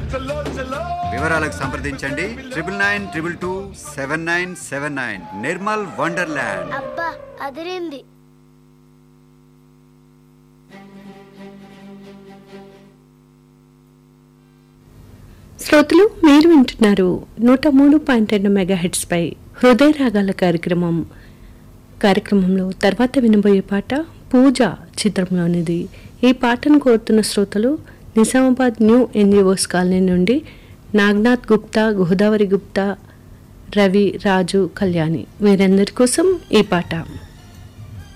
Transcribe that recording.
వివరాలకు సంప్రదించండి triple nine triple two seven nine seven nine Nirmal wonderland అబ్బా అదిరింది శ్రోతలు మీరు వింటున్నారు నూట మూడు పాయింట్ రెండు మెగా పై హృదయ రాగాల కార్యక్రమం కార్యక్రమంలో తర్వాత వినబోయే పాట పూజ చిత్రంలోనిది ఈ పాటను కోరుతున్న శ్రోతలు నిజామాబాద్ న్యూ ఎన్జిఓస్ కాలనీ నుండి నాగ్నాథ్ గుప్తా గోదావరి గుప్తా రవి రాజు కళ్యాణి వీరందరి కోసం ఈ పాట